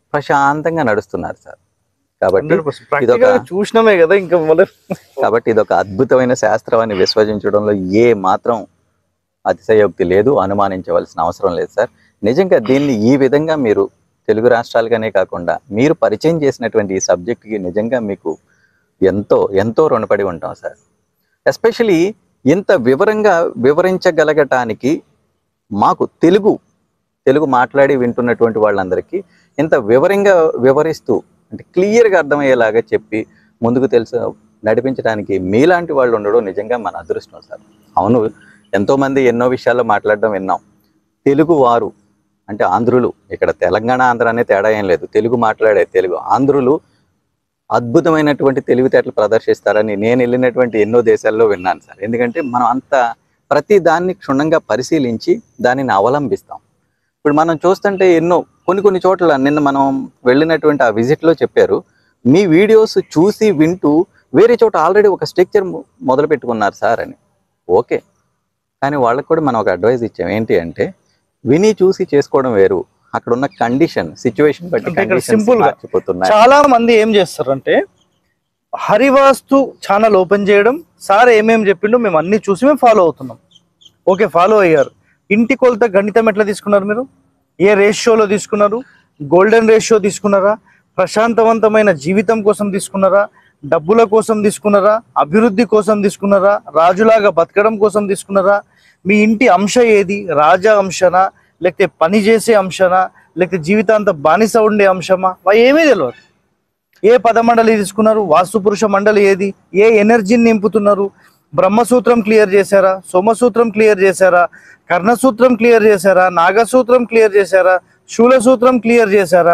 ప్రశాంతంగా నడుస్తున్నారు సార్ కాబట్టి హండ్రెడ్ పర్సెంట్ ఇదొక- ప్రాక్టికల్ చూసినామే కదా ఇంకా మొదలు కాబట్టి ఇది ఒక అద్భుతమైన శాస్త్రాన్ని విశ్వసించడంలో ఏ మాత్రం అతిశయోక్తి లేదు అనుమానించవలసిన అవసరం లేదు సార్ నిజంగా దీన్ని ఈ విధంగా మీరు తెలుగు రాష్ట్రాలుగానే కాకుండా మీరు పరిచయం చేసినటువంటి ఈ సబ్జెక్ట్కి నిజంగా మీకు ఎంతో ఎంతో రుణపడి ఉంటాం సార్ ఎస్పెషలీ ఇంత వివరంగా వివరించగలగటానికి మాకు తెలుగు తెలుగు మాట్లాడి వింటున్నటువంటి వాళ్ళందరికీ ఇంత వివరంగా వివరిస్తూ అంటే క్లియర్గా అర్థమయ్యేలాగా చెప్పి ముందుకు తెలుసు నడిపించడానికి మీలాంటి వాళ్ళు ఉండడం నిజంగా మన అదృష్టం సార్ అవును ఎంతోమంది ఎన్నో విషయాల్లో మాట్లాడడం విన్నాం తెలుగు వారు అంటే ఆంధ్రులు ఇక్కడ తెలంగాణ ఆంధ్ర అనే తేడా ఏం లేదు తెలుగు మాట్లాడే తెలుగు ఆంధ్రులు అద్భుతమైనటువంటి తెలివితేటలు ప్రదర్శిస్తారని నేను వెళ్ళినటువంటి ఎన్నో దేశాల్లో విన్నాను సార్ ఎందుకంటే మనం అంత ప్రతి దాన్ని క్షుణ్ణంగా పరిశీలించి దానిని అవలంబిస్తాం ఇప్పుడు మనం చూస్తుంటే ఎన్నో కొన్ని కొన్ని చోట్ల నిన్న మనం వెళ్ళినటువంటి ఆ విజిట్లో చెప్పారు మీ వీడియోస్ చూసి వింటూ వేరే చోట ఆల్రెడీ ఒక స్ట్రక్చర్ మొదలు పెట్టుకున్నారు సార్ అని ఓకే కానీ వాళ్ళకి కూడా మనం ఒక అడ్వైస్ ఇచ్చాం ఏంటి అంటే విని చూసి చేసుకోవడం వేరు అక్కడ ఉన్న కండిషన్ సిచ్యువేషన్ బట్టి అంటే ఇక్కడ conditions simple గా మార్చిపోతున్నాయి చాలా మంది ఏం చేస్తారంటే హరివాస్తు ఛానల్ ఓపెన్ చేయడం సార్ ఏమేం చెప్పిండో మేము అన్ని చూసి మేము ఫాలో అవుతున్నాం ఓకే ఫాలో అయ్యారు ఇంటి కొలత గణితం ఎట్లా తీసుకున్నారు మీరు ఏ రేషియోలో తీసుకున్నారు గోల్డెన్ రేషియో తీసుకున్నారా ప్రశాంతవంతమైన జీవితం కోసం తీసుకున్నారా డబ్బుల కోసం తీసుకున్నారా అభివృద్ధి కోసం తీసుకున్నారా రాజులాగా బతకడం కోసం తీసుకున్నారా మీ ఇంటి అంశ ఏది రాజా అంశనా లేకపోతే పని చేసే అంశనా లేకపోతే జీవితాంత బానిస ఉండే అంశమా వా ఏమీ తెలియదు ఏ పదమండలి తీసుకున్నారు వాస్తు పురుష మండలి ఏది ఏ ఎనర్జీని నింపుతున్నారు బ్రహ్మసూత్రం క్లియర్ చేశారా సోమసూత్రం క్లియర్ చేశారా కర్ణసూత్రం క్లియర్ చేశారా నాగసూత్రం క్లియర్ చేశారా శూలసూత్రం క్లియర్ చేశారా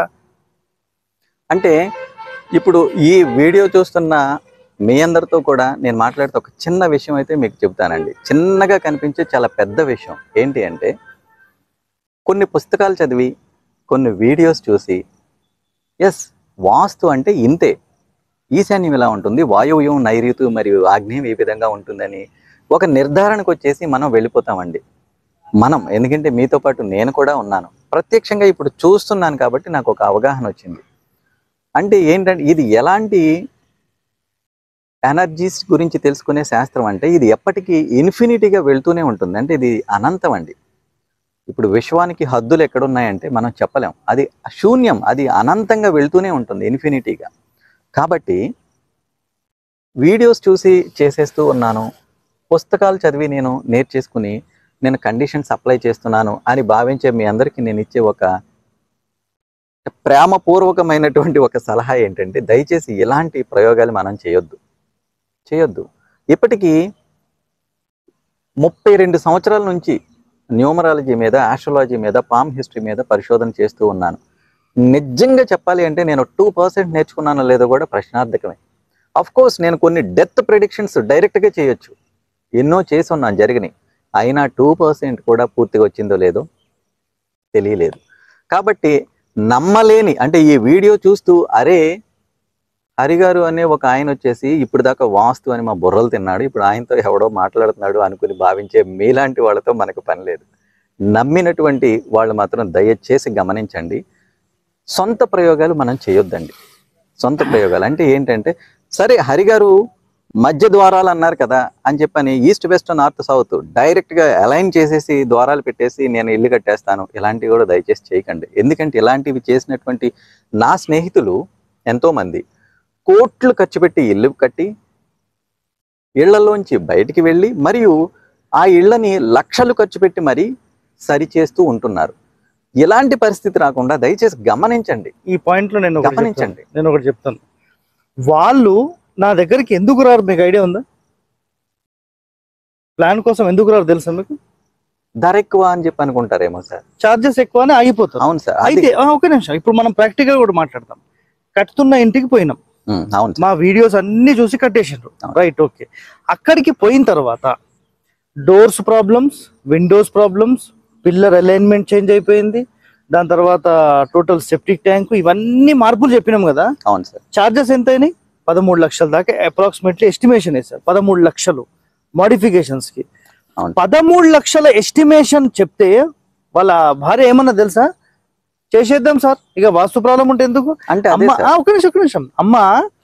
అంటే ఇప్పుడు ఈ వీడియో చూస్తున్న మీ అందరితో కూడా నేను మాట్లాడుతూ ఒక చిన్న విషయం అయితే మీకు చెప్తానండి చిన్నగా కనిపించే చాలా పెద్ద విషయం ఏంటి అంటే కొన్ని పుస్తకాలు చదివి కొన్ని వీడియోస్ చూసి ఎస్ వాస్తు అంటే ఇంతే ఈశాన్యం ఇలా ఉంటుంది వాయువ్యం నైరుతు మరియు ఆగ్నేయం ఈ విధంగా ఉంటుందని ఒక నిర్ధారణకు వచ్చేసి మనం వెళ్ళిపోతామండి మనం ఎందుకంటే మీతో పాటు నేను కూడా ఉన్నాను ప్రత్యక్షంగా ఇప్పుడు చూస్తున్నాను కాబట్టి నాకు ఒక అవగాహన వచ్చింది అంటే ఏంటంటే ఇది ఎలాంటి ఎనర్జీస్ గురించి తెలుసుకునే శాస్త్రం అంటే ఇది ఎప్పటికీ ఇన్ఫినిటీగా వెళ్తూనే ఉంటుంది అంటే ఇది అనంతం అండి ఇప్పుడు విశ్వానికి హద్దులు ఎక్కడున్నాయంటే మనం చెప్పలేం అది శూన్యం అది అనంతంగా వెళ్తూనే ఉంటుంది ఇన్ఫినిటీగా కాబట్టి వీడియోస్ చూసి చేసేస్తూ ఉన్నాను పుస్తకాలు చదివి నేను నేర్చేసుకుని నేను కండిషన్స్ అప్లై చేస్తున్నాను అని భావించే మీ అందరికీ నేను ఇచ్చే ఒక ప్రేమపూర్వకమైనటువంటి ఒక సలహా ఏంటంటే దయచేసి ఇలాంటి ప్రయోగాలు మనం చేయొద్దు చేయొద్దు ఇప్పటికీ ముప్పై రెండు సంవత్సరాల నుంచి న్యూమరాలజీ మీద ఆస్ట్రాలజీ మీద పామ్ హిస్టరీ మీద పరిశోధన చేస్తూ ఉన్నాను నిజంగా చెప్పాలి అంటే నేను టూ పర్సెంట్ నేర్చుకున్నానో లేదో కూడా ప్రశ్నార్థకమే అఫ్ కోర్స్ నేను కొన్ని డెత్ ప్రిడిక్షన్స్ డైరెక్ట్గా చేయొచ్చు ఎన్నో చేసి ఉన్నాను జరిగినాయి అయినా టూ పర్సెంట్ కూడా పూర్తిగా వచ్చిందో లేదో తెలియలేదు కాబట్టి నమ్మలేని అంటే ఈ వీడియో చూస్తూ అరే హరిగారు అనే ఒక ఆయన వచ్చేసి ఇప్పుడు దాకా వాస్తు అని మా బుర్రలు తిన్నాడు ఇప్పుడు ఆయనతో ఎవడో మాట్లాడుతున్నాడు అనుకుని భావించే మీలాంటి వాళ్ళతో మనకు పని లేదు నమ్మినటువంటి వాళ్ళు మాత్రం దయచేసి గమనించండి సొంత ప్రయోగాలు మనం చేయొద్దండి సొంత ప్రయోగాలు అంటే ఏంటంటే సరే హరిగారు మధ్య ద్వారాలు అన్నారు కదా అని చెప్పని ఈస్ట్ వెస్ట్ నార్త్ సౌత్ డైరెక్ట్గా అలైన్ చేసేసి ద్వారాలు పెట్టేసి నేను ఇల్లు కట్టేస్తాను ఇలాంటివి కూడా దయచేసి చేయకండి ఎందుకంటే ఇలాంటివి చేసినటువంటి నా స్నేహితులు ఎంతోమంది కోట్లు ఖర్చు పెట్టి ఇల్లు కట్టి ఇళ్లలోంచి బయటికి వెళ్ళి మరియు ఆ ఇళ్ళని లక్షలు ఖర్చు పెట్టి మరీ సరిచేస్తూ ఉంటున్నారు ఇలాంటి పరిస్థితి రాకుండా దయచేసి గమనించండి ఈ పాయింట్ లో నేను ఒకటి చెప్తాను. గమనించండి. నేను ఒకటి చెప్తాను వాళ్ళు నా దగ్గరికి ఎందుకు రారు మీకు ఐడియా ఉందా ప్లాన్ కోసం ఎందుకు రారు తెలుసా మీకు ధర ఎక్కువ అని చెప్పి అనుకుంటారేమో సార్ చార్జెస్ ఎక్కువనే ఆగిపోతారు అవును సార్ అది అయితే ఆ, ఒక్క నిమిషం ఇప్పుడు మనం ప్రాక్టికల్ కూడా మాట్లాడతాం కట్టుతున్న ఇంటికి పోయినాం ఉమ్, అవును సార్ మా వీడియోస్ అన్ని చూసి కట్టేసిండ్రు అవును. రైట్ ఓకే అక్కడికి పోయిన తర్వాత doors problems windows problems pillar alignment change అయిపోయింది దాని తర్వాత టోటల్ సెప్టిక్ ట్యాంక్ ఇవన్నీ మార్పులు చెప్పినాం కదా అవును సార్ చార్జెస్ ఎంత అయినాయి పదమూడు లక్షల దాకా అప్రాక్సిమేట్లీ ఎస్టిమేషన్ వేశారు పదమూడు లక్షలు మోడిఫికేషన్స్ కి అవును. పదమూడు లక్షల ఎస్టిమేషన్ చెప్తే వాళ్ళ భార్య ఏమన్నా తెలుసా చేసేద్దాం సార్ ఇక వాస్తు ప్రాబ్లం ఉంటే ఎందుకు అంటే అదే అమ్మ సార్ ఆ, ఒక్క నిమిషం ఒక్క నిమిషం అమ్మ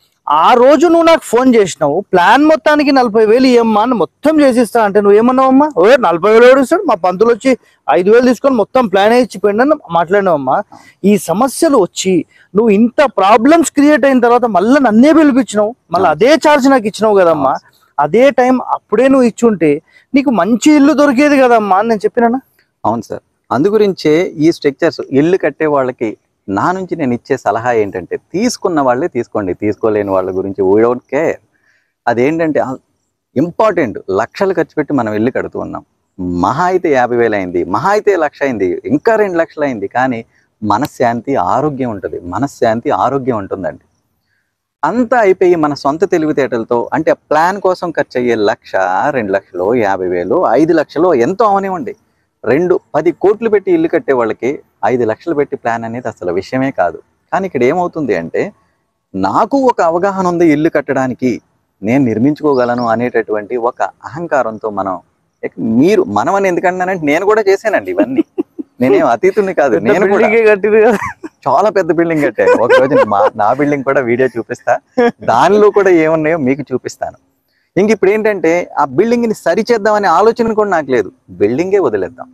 ఆ రోజు నువ్వు నాకు ఫోన్ చేసినావు ప్లాన్ మొత్తానికి నలభై వేలు ఇవ్వమ్మా అని మొత్తం చేసిస్తా అంటే నువ్వు ఏమన్నావు అమ్మా ఓ నలభై వేలు ఎవరు ఇస్తాడు మా పంతులు వచ్చి ఐదు వేలు తీసుకొని మొత్తం ప్లాన్ ఇచ్చిపోయింది అని మాట్లాడినావమ్మా ఈ సమస్యలు వచ్చి నువ్వు ఇంత ప్రాబ్లమ్స్ క్రియేట్ అయిన తర్వాత మళ్ళీ నన్నే పిలిపించినావు మళ్ళీ అదే ఛార్జ్ నాకు ఇచ్చినావు కదమ్మా అదే టైం అప్పుడే నువ్వు ఇచ్చుంటే నీకు మంచి ఇల్లు దొరికేది కదమ్మా అని నేను చెప్పినానా అవును సార్ అందు గురించే ఈ స్ట్రక్చర్స్ ఇల్లు కట్టే వాళ్ళకి నా నుంచి నేను ఇచ్చే సలహా ఏంటంటే తీసుకున్న వాళ్ళే తీసుకోండి తీసుకోలేని వాళ్ళ గురించి వీ డోంట్ కేర్ అదేంటంటే ఇంపార్టెంట్ లక్షలు ఖర్చు పెట్టి మనం ఇల్లు కడుతూ ఉన్నాం మహా అయితే యాభై వేలు అయింది మహా అయితే లక్ష అయింది ఇంకా రెండు లక్షలు అయింది కానీ మనశ్శాంతి ఆరోగ్యం ఉంటుంది మనశ్శాంతి ఆరోగ్యం ఉంటుందండి అంతా అయిపోయి మన సొంత తెలివితేటలతో అంటే ప్లాన్ కోసం ఖర్చు అయ్యే లక్ష రెండు లక్షలు యాభై వేలు ఐదు లక్షలు ఎంతో అవనివ్వండి రెండు పది కోట్లు పెట్టి ఇల్లు కట్టే వాళ్ళకి ఐదు లక్షలు పెట్టి ప్లాన్ అనేది అసలు విషయమే కాదు కానీ ఇక్కడ ఏమవుతుంది అంటే నాకు ఒక అవగాహన ఉంది ఇల్లు కట్టడానికి నేను నిర్మించుకోగలను అనేటటువంటి ఒక అహంకారంతో మనం ఇక మీరు మనం అని ఎందుకంటున్నానంటే నేను కూడా చేశానండి ఇవన్నీ నేనేం అతీతుని కాదు పెద్ద నేను కూడా building ఏ కట్టింది కదా చాలా పెద్ద బిల్డింగ్ కట్టాను ఒక రోజు మా నా బిల్డింగ్ కూడా వీడియో చూపిస్తా దానిలో కూడా ఏమున్నాయో మీకు చూపిస్తాను ఇంక ఇప్పుడు ఏంటంటే ఆ బిల్డింగ్ ని సరిచేద్దామనే ఆలోచన కూడా నాకు లేదు బిల్డింగే వదిలేద్దాం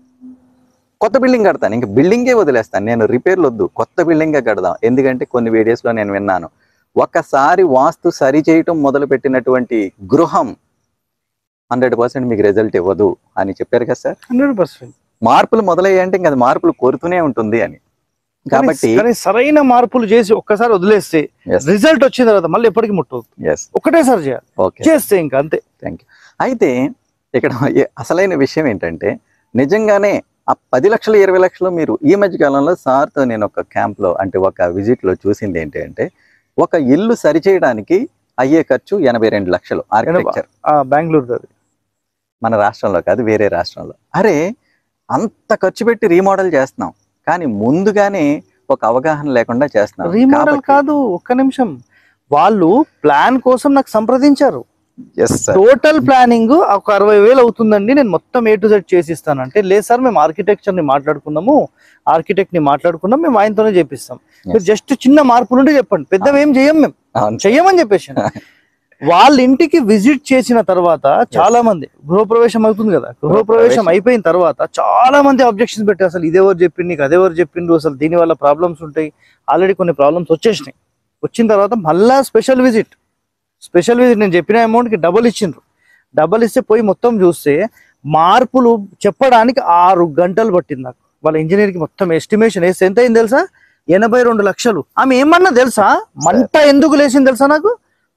కొత్త బిల్డింగ్ కడతాను ఇంక బిల్డింగే వదిలేస్తాను నేను రిపేర్లు వద్దు కొత్త బిల్డింగే కడదాం ఎందుకంటే కొన్ని videos లో నేను విన్నాను ఒక్కసారి వాస్తు సరి చేయటం మొదలు పెట్టినటువంటి గృహం హండ్రెడ్ పర్సెంట్ మీకు రిజల్ట్ ఇవ్వదు అని చెప్పారు కదా సార్ హండ్రెడ్ పర్సెంట్ మార్పులు మొదలయ్యాయంటే ఇంకా అది మార్పులు కోరుతూనే ఉంటుంది అని కాబట్టి కానీ సరైన మార్పులు చేసి ఒక్కసారి వదిలేస్తే రిజల్ట్ వచ్చిన తర్వాత మళ్ళీ ఎప్పటికీ ముట్టదు ఎస్ ఒకటేసారి చేయాలి ఓకే చేస్తే ఇంకా అంతే థ్యాంక్ యూ అయితే ఇక్కడ ఏ- అసలైన విషయం ఏంటంటే నిజంగానే ఆ పది లక్షలు ఇరవై లక్షలు మీరు ఈ మధ్య కాలంలో సార్తో నేను ఒక క్యాంప్లో అంటే ఒక విజిట్లో చూసింది ఏంటి అంటే ఒక ఇల్లు సరిచేయడానికి అయ్యే ఖర్చు ఎనభై రెండు లక్షలు ఆర్కిటెక్చర్ ఆ బెంగళూరు అది మన రాష్ట్రంలో కాదు వేరే రాష్ట్రంలో అరే అంత ఖర్చు పెట్టి రీమోడల్ చేస్తున్నాం కానీ ముందుగానే ఒక అవగాహన లేకుండా చేస్తున్నాం రీమోడల్ కాబట్టి- కాదు ఒక్క నిమిషం వాళ్ళు ప్లాన్ కోసం నాకు సంప్రదించారు Yes, sir. టోటల్ ప్లానింగ్ ఒక అరవై వేలు అవుతుందండి నేను మొత్తం ఏ టు జెడ్ చేసి ఇస్తాను అంటే లేదు సార్ మేము ఆర్కిటెక్చర్ ని మాట్లాడుకున్నాము ఆర్కిటెక్ట్ ని మాట్లాడుకున్నాం మేము ఆయనతోనే చేపిస్తాం మీరు జస్ట్ చిన్న మార్పులు ఉంటే చెప్పండి పెద్దవి ఏం చెయ్యం మేము అవును సార్. చెయ్యమని చెప్పేసి వాళ్ళ ఇంటికి విజిట్ చేసిన తర్వాత చాలా మంది గృహప్రవేశం అవుతుంది కదా గృహప్రవేశం గృహప్రవేశం. అయిపోయిన తర్వాత చాలా మంది అబ్జెక్షన్స్ పెట్టారు అసలు ఇదేవరు చెప్పింది నీకు అదేవరు చెప్పిండ్రు అసలు దీని వల్ల ప్రాబ్లమ్స్ ఉంటాయి ఆల్రెడీ కొన్ని ప్రాబ్లమ్స్ వచ్చేసినాయి వచ్చిన తర్వాత మళ్ళా స్పెషల్ విజిట్ స్పెషల్ విజిట్ నేను చెప్పిన అమౌంట్ కి డబుల్ ఇచ్చిండ్రు డబుల్ ఇస్తే పోయి మొత్తం చూస్తే మార్పులు చెప్పడానికి ఆరు గంటలు పట్టింది నాకు వాళ్ళ ఇంజనీర్ కి మొత్తం ఎస్టిమేషన్ వేస్తే ఎంత అయింది తెలుసా ఎనభై రెండు లక్షలు ఆమె ఏమన్నా తెలుసా మంట ఎందుకు లేచింది తెలుసా నాకు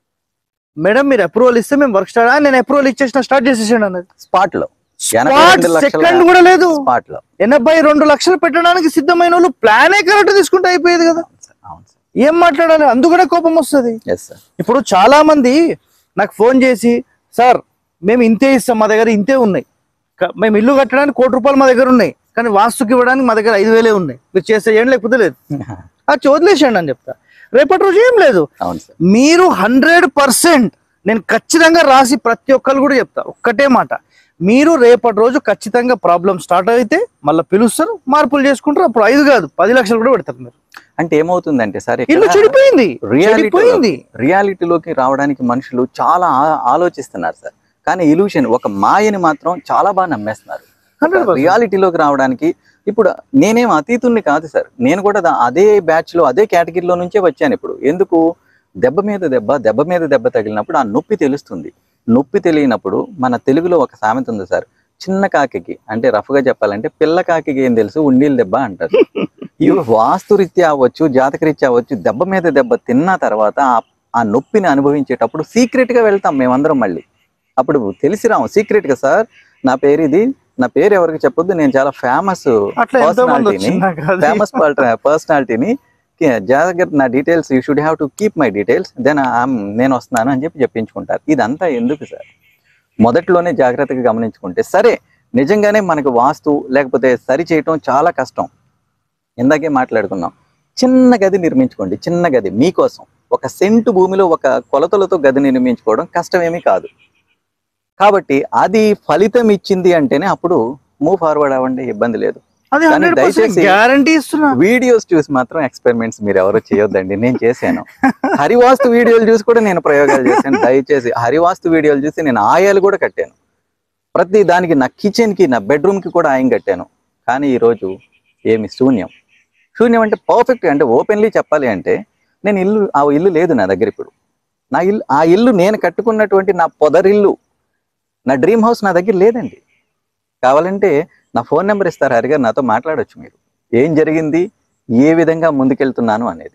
మేడం మీరు అప్రూవల్ ఇస్తే మేము వర్క్ స్టార్ట్ నేను అప్రూవల్ ఇచ్చేసిన స్టార్ట్ చేసేసాను అన్నది స్పాట్ లో ఎనభై స్పాట్ రెండు లక్షల సెకండ్ కూడా లేదు స్పాట్ లో ఎనభై రెండు లక్షలు పెట్టడానికి సిద్ధమైన వాళ్ళు ప్లానే కరెక్ట్ తీసుకుంటే అయిపోయేది కదా అవును సార్ అవును సార్ ఏం మాట్లాడాలి అందుకనే కోపం వస్తుంది ఎస్ సార్ ఇప్పుడు చాలా మంది నాకు ఫోన్ చేసి సార్ మేము ఇంతే ఇస్తాం మా దగ్గర ఇంతే ఉన్నాయి క- మేము ఇల్లు కట్టడానికి కోటి రూపాయలు మా దగ్గర ఉన్నాయి కానీ వాస్తుకి ఇవ్వడానికి మా దగ్గర ఐదు వేలే ఉన్నాయి మీరు చేస్తే చేయండి లేకపోతే లేదు అది వదిలేసేయండి అని చెప్తా రేపటి రోజు ఏం లేదు అవును సార్ మీరు హండ్రెడ్ పర్సెంట్ నేను ఖచ్చితంగా రాసి ప్రతి ఒక్కరు కూడా చెప్తా ఒక్కటే మాట మీరు రేపటి రోజు ఖచ్చితంగా ప్రాబ్లం స్టార్ట్ అయితే మళ్ళీ పిలుస్తారు మార్పులు చేసుకుంటారు అప్పుడు ఐదు కాదు పది లక్షలు కూడా పెడతారు మీరు అంటే ఏమవుతుందంటే సార్ ఇల్లు చెడిపోయింది రియాలిటీ చెడిపోయింది రియాలిటీలోకి రావడానికి మనుషులు చాలా ఆ- ఆలోచిస్తున్నారు సార్ కానీ ఇల్యూషన్ ఒక మాయని మాత్రం చాలా బాగా నమ్మేస్తున్నారు హండ్రెడ్ పర్సెంట్ రియాలిటీలోకి రావడానికి ఇప్పుడు నేనేం అతీతుణ్ణి కాదు సార్ నేను కూడా దా- అదే బ్యాచ్ లో అదే కేటగిరీలో నుంచే వచ్చాను ఇప్పుడు ఎందుకు దెబ్బ మీద దెబ్బ దెబ్బ మీద దెబ్బ తగిలినప్పుడు ఆ నొప్పి తెలుస్తుంది నొప్పి తెలియనప్పుడు మన తెలుగులో ఒక సామెత ఉంది సార్ చిన్న కాకికి అంటే రఫ్గా చెప్పాలంటే పిల్ల కాకికి ఏం తెలుసు ఉండీల దెబ్బ అంటారు ఇవి వాస్తురీత్యా అవ్వచ్చు జాతకరీత్యా అవ్వచ్చు దెబ్బ మీద దెబ్బ తిన్న తర్వాత ఆ- ఆ నొప్పిని అనుభవించేటప్పుడు సీక్రెట్ గా వెళ్తాం మేమందరం మళ్ళీ అప్పుడు తెలిసి రాము సీక్రెట్ గా సార్ నా పేరు ఇది నా పేరు ఎవరికి చెప్పొద్దు నేను చాలా ఫేమస్ అట్లా ఎంతో మంది Personality ని, వచ్చింది నాకు అది. ఫేమస్ పర్సనాలిటీని జాగ్రత్త నా details you should have to keep my details then నేను వస్తున్నాను అని చెప్పి చెప్పించుకుంటారు ఇదంతా ఎందుకు సార్ మొదట్లోనే జాగ్రత్తగా గమనించుకుంటే సరే నిజంగానే మనకు వాస్తు లేకపోతే సరి చేయటం చాలా కష్టం ఇందాకే మాట్లాడుకున్నాం చిన్న గది నిర్మించుకోండి చిన్న గది మీకోసం ఒక సెంటు భూమిలో ఒక కొలతలతో గది నిర్మించుకోవడం కష్టమేమీ కాదు కాబట్టి అది ఫలితం ఇచ్చింది అంటేనే అప్పుడు మూవ్ ఫార్వర్డ్ అవ్వండి ఇబ్బంది లేదు అది కానీ హండ్రెడ్ పర్సెంట్ దయచేసి- గ్యారంటీ ఇస్తున్నా వీడియోస్ చూసి మాత్రం ఎక్స్పెరిమెంట్స్ మీరు ఎవరు చేయొద్దండి నేను చేశాను హరివాస్తు వీడియోలు చూసి కూడా నేను ప్రయోగాలు చేశాను దయచేసి హరివాస్తు వీడియోలు చూసి నేను ఆయాలు కూడా కట్టాను ప్రతి దానికి నా కిచెన్ కి నా బెడ్రూమ్ కి కూడా ఆయం కట్టాను కానీ ఈ రోజు ఏమి శూన్యం శూన్యం అంటే పర్ఫెక్ట్ అంటే ఓపెన్లీ చెప్పాలి అంటే నేను ఇల్లు ఆ ఇల్లు లేదు నా దగ్గర ఇప్పుడు నా ఇల్లు ఆ ఇల్లు నేను కట్టుకున్నటువంటి నా పొదరిల్లు నా డ్రీమ్ హౌస్ నా దగ్గర లేదండి కావాలంటే నా ఫోన్ నెంబర్ ఇస్తారు హరిగారు నాతో మాట్లాడొచ్చు మీరు ఏం జరిగింది ఏ విధంగా ముందుకెళ్తున్నాను అనేది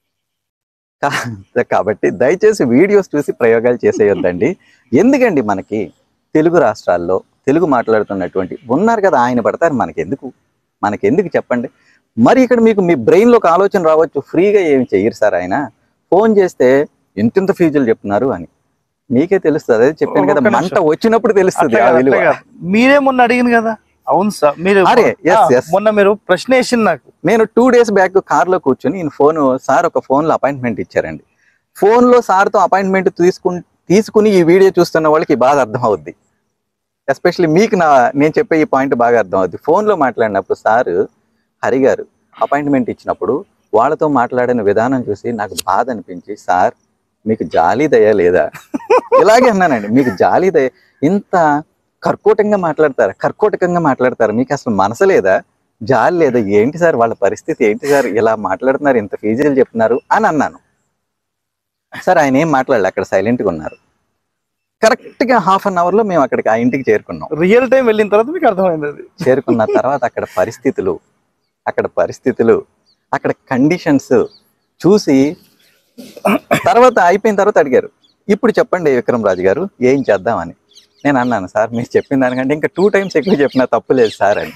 కా- కాబట్టి దయచేసి వీడియోస్ చూసి ప్రయోగాలు చేసేయొద్దండి ఎందుకండి మనకి తెలుగు రాష్ట్రాల్లో తెలుగు మాట్లాడుతున్నటువంటి ఉన్నారు కదా ఆయన పడతారు మనకి ఎందుకు మనకి ఎందుకు చెప్పండి మరి ఇక్కడ మీకు మీ బ్రెయిన్లో ఒక ఆలోచన రావచ్చు ఫ్రీగా ఏమి చెయ్యరు సార్ ఆయన ఫోన్ చేస్తే ఇంతింత ఫీజులు చెప్తున్నారు అని మీకే తెలుస్తుంది అదే చెప్పాను కదా ఒక్క నిమిషం. మంట వచ్చినప్పుడు తెలుస్తుంది అట్లా ఆ కాదు, విలువ అట్లా కాదు. మీరే మొన్న అడిగింది కదా అవును సార్ మీరు అరే, yes, ఆ, yes. మొన్న మీరు ప్రశ్న వేసింది నాకు నేను టూ డేస్ బ్యాక్ కార్లో కూర్చొని నేను ఫోన్ సార్ ఒక ఫోన్లో అపాయింట్మెంట్ ఇచ్చారండి ఫోన్లో సార్తో అపాయింట్మెంట్ తీసుకుని తీసుకుని ఈ వీడియో చూస్తున్న వాళ్ళకి బాగా అర్థం అవుద్ది ఎస్పెషల్లీ మీకు నా నేను చెప్పే ఈ పాయింట్ బాగా అర్థం అవుద్ది ఫోన్లో మాట్లాడినప్పుడు సార్ హరి గారు అపాయింట్మెంట్ ఇచ్చినప్పుడు వాళ్ళతో మాట్లాడిన విధానం చూసి నాకు బాధ అనిపించి సార్ మీకు జాలి దయ లేదా ఇలాగే అన్నానండి మీకు జాలి దయ ఇంత కర్కోటంగా మాట్లాడతారు కర్కోటకంగా మాట్లాడతారు మీకు అసలు మనసు లేదా జాలి లేదా ఏంటి సార్ వాళ్ళ పరిస్థితి ఏంటి సార్ ఇలా మాట్లాడుతున్నారు ఇంత ఫీజులు చెప్తున్నారు అని అన్నాను సార్ ఆయన ఏం మాట్లాడలే అక్కడ సైలెంట్గా ఉన్నారు కరెక్ట్ గా హాఫ్ అన్ అవర్ లో మేము అక్కడికి ఆ ఇంటికి చేరుకున్నాం రియల్ టైం వెళ్ళిన తర్వాత మీకు అర్థమైంది అది చేరుకున్న తర్వాత అక్కడ పరిస్థితులు అక్కడ పరిస్థితులు అక్కడ కండిషన్స్ చూసి తర్వాత అయిపోయిన తర్వాత అడిగారు ఇప్పుడు చెప్పండి విక్రమ్ రాజు గారు ఏం చేద్దామని నేను అన్నాను సార్ మీరు చెప్పిన దానికంటే ఇంకా టూ టైమ్స్ ఎక్కువ చెప్పినా తప్పు లేదు సార్ అని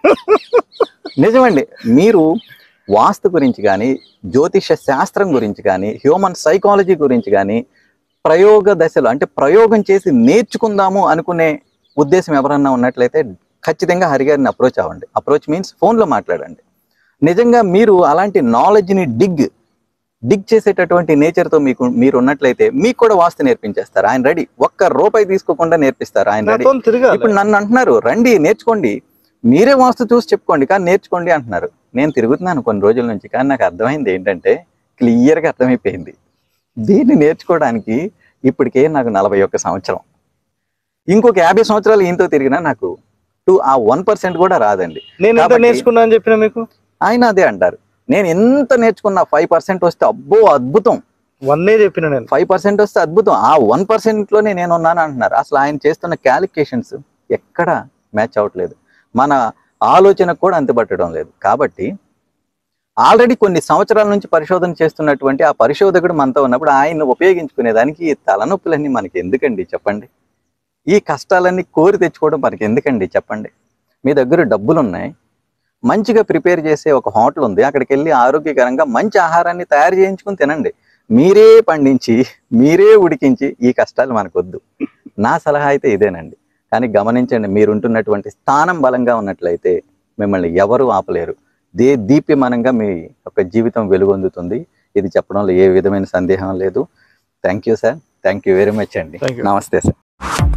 నిజమండి మీరు వాస్తు గురించి కానీ జ్యోతిష శాస్త్రం గురించి కానీ హ్యూమన్ సైకాలజీ గురించి కానీ ప్రయోగ దశలో అంటే ప్రయోగం చేసి నేర్చుకుందాము అనుకునే ఉద్దేశం ఎవరన్నా ఉన్నట్లయితే ఖచ్చితంగా హరిగారిని అప్రోచ్ అవ్వండి అప్రోచ్ మీన్స్ ఫోన్లో మాట్లాడండి నిజంగా మీరు అలాంటి నాలెడ్జ్ని డిగ్ డిగ్ చేసేటటువంటి నేచర్తో మీకు మీరు ఉన్నట్లయితే మీకు కూడా వాస్తు నేర్పించేస్తారు ఆయన రెడీ ఒక్క రూపాయి తీసుకోకుండా నేర్పిస్తారు ఆయన రెడీ నాతో తిరగాలి ఇప్పుడు నన్ను అంటున్నారు రండి నేర్చుకోండి మీరే వాస్తు చూసి చెప్పుకోండి కానీ నేర్చుకోండి అంటున్నారు నేను తిరుగుతున్నాను కొన్ని రోజుల నుంచి కానీ నాకు అర్థమైంది ఏంటంటే క్లియర్గా అర్థమైపోయింది దీన్ని నేర్చుకోవడానికి ఇప్పటికే నాకు నలభై ఒక్క సంవత్సరం ఇంకొక యాభై సంవత్సరాలు ఈయనతో తిరిగినా నాకు టూ ఆ వన్ పర్సెంట్ కూడా రాదండి నేను ఎంత కాబట్టి- నేర్చుకున్నా అని చెప్పిన మీకు ఆయన అదే అంటారు నేను ఎంత నేర్చుకున్నా ఫైవ్ పర్సెంట్ వస్తే అబ్బో అద్భుతం వన్నే చెప్పిన నేను ఫైవ్ పర్సెంట్ వస్తే అద్భుతం ఆ వన్ పర్సెంట్లోనే నేను ఉన్నాను అంటున్నారు అసలు ఆయన చేస్తున్న క్యాలిక్యులేషన్స్ ఎక్కడ మ్యాచ్ అవ్వట్లేదు మన ఆలోచనకు కూడా అంతుపట్టడం లేదు కాబట్టి ఆల్రెడీ కొన్ని సంవత్సరాల నుంచి పరిశోధన చేస్తున్నటువంటి ఆ పరిశోధకుడు మనతో ఉన్నప్పుడు ఆయన్ని ఉపయోగించుకునేదానికి ఈ తలనొప్పులన్నీ మనకి ఎందుకండి చెప్పండి ఈ కష్టాలన్నీ కోరి తెచ్చుకోవడం మనకి ఎందుకండి చెప్పండి మీ దగ్గర డబ్బులు ఉన్నాయి మంచిగా ప్రిపేర్ చేసే ఒక హోటల్ ఉంది అక్కడికి వెళ్ళి ఆరోగ్యకరంగా మంచి ఆహారాన్ని తయారు చేయించుకుని తినండి మీరే పండించి మీరే ఉడికించి ఈ కష్టాలు మనకొద్దు నా సలహా అయితే ఇదేనండి కానీ గమనించండి మీరుంటున్నటువంటి స్థానం బలంగా ఉన్నట్లయితే మిమ్మల్ని ఎవరు ఆపలేరు దే దీప్యమానంగా మీ యొక్క జీవితం వెలుగొందుతుంది ఇది చెప్పడంలో ఏ విధమైన సందేహం లేదు thank you sir thank you very much అండి Thank you. నమస్తే సార్